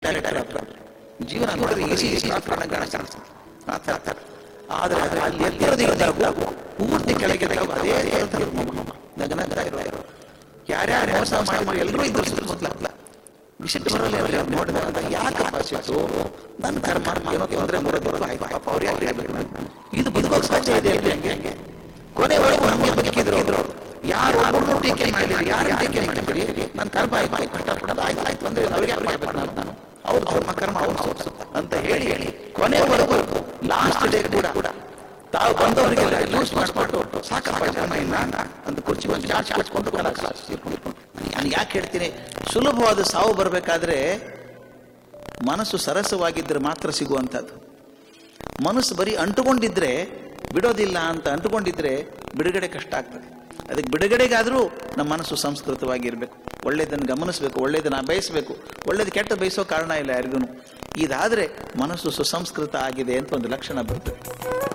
director ಆಗ್ತಾರೆ ಜೀವನ ನೋಡಿದ್ರೆ ಈಸಿ ಈಸಿ ಪ್ರಾಣ ಕಾಣಿಸ್ತಾರೆ ಆ ಥರ ಥರ ಆದರೆ ಆದರೆ ಅಲ್ಲಿ ಎತ್ತಿರೋದಿದ್ದಾಗ ಪೂರ್ತಿ ಕೆಳಗೆ ಇದ್ದಾಗ ಅದೇ ಧರ್ಮ ನಗನಗ್ತಾ ಇರೋರು ಯಾರ್ಯಾರು ಮೋಸ ಮಾಡಿ ಎಲ್ಲರೂ ಇದ್ರು ಸುತ್ತಮುತ್ತಲ ವಿಷಯ ಬರಲ್ಲ ಎಲ್ಲ ನೋಡಿದಾಗ ಯಾಕಪ್ಪ ಸಿಟ್ಟು ನನ್ನ ಕರ್ಮ ಏನೋ ತೊಂದರೆ ಬರೋದು ಆಯ್ತು ಪಾಪ ಅವ್ರು ಯಾಕೆ ಹೇಳ್ಬೇಕು ಇದು ಬದುಕೋಕೆ ಸಾಧ್ಯ ಇದೆ ಅಲ್ಲಿ ಹಂಗೆ ಹಂಗೆ ಕೊನೆವರೆಗೂ ನಮಗೆ ಬದುಕಿದ್ರು ಅವರು ಯಾರು ಅವ್ರನ್ನೂ ಟೀಕೆ ಮಾಡಿದ್ರು ಯಾರು ಟೀಕೆ ಮಾಡಿದ್ರಿ ನನ್ನ ಕರ್ಮ ಆಯ್ತು ಆಯ್ತು ಕಷ್ಟಪಡೋದು ಆಯ್ತು ಆಯ್ತು ಅಂದ್ರೆ ಅವ್ರಿಗೆ ಅರ್ಥ ಆಗ್ಬೇಕು ನಾನು ನಾನು ಅವ್ರು ಅವ್ರ ಕರ್ಮ ಅವ್ರು ಸೋಪ್ಸುತ್ತ ಅಂತ ಹೇಳಿ ಹೇಳಿ ಕೊನೆವರೆಗೂ ಲಾಸ್ಟ್ ಡೇ ಕೂಡ ಕೂಡ ತಾವು ಬಂದವರಿಗೆಲ್ಲ ಯೂಸ್ ಮಾಡಿಸ್ಬಿಟ್ಟು ಸಾಕಪ್ಪ ಜನ ಇನ್ನ ಅಂತ ಕುರ್ಚಿ ಒಂದು ಚಾರ್ಜ್ ಹಾಚ್ಕೊಂಡು ನಾನು ಯಾಕೆ ಹೇಳ್ತೀನಿ ಸುಲಭವಾದ ಸಾವು ಬರಬೇಕಾದ್ರೆ ಮನಸ್ಸು ಸರಸವಾಗಿದ್ದರೆ ಮಾತ್ರ ಸಿಗುವಂಥದ್ದು ಮನಸ್ಸು ಬರೀ ಅಂಟುಕೊಂಡಿದ್ರೆ ಬಿಡೋದಿಲ್ಲ ಅಂತ ಅಂಟುಕೊಂಡಿದ್ರೆ ಬಿಡುಗಡೆ ಕಷ್ಟ ಆಗ್ತದೆ ಅದಕ್ಕೆ ಬಿಡುಗಡೆಗಾದರೂ ನಮ್ಮ ಮನಸ್ಸು ಸಂಸ್ಕೃತವಾಗಿರಬೇಕು ಒಳ್ಳೇದನ್ನು ಗಮನಿಸಬೇಕು ಒಳ್ಳೇದನ್ನು ಬಯಸಬೇಕು ಒಳ್ಳೇದು ಕೆಟ್ಟ ಬಯಸೋ ಕಾರಣ ಇಲ್ಲ ಯಾರಿಗೂ ಇದಾದರೆ ಮನಸ್ಸು ಸುಸಂಸ್ಕೃತ ಆಗಿದೆ ಅಂತ ಒಂದು ಲಕ್ಷಣ ಬರ್ತದೆ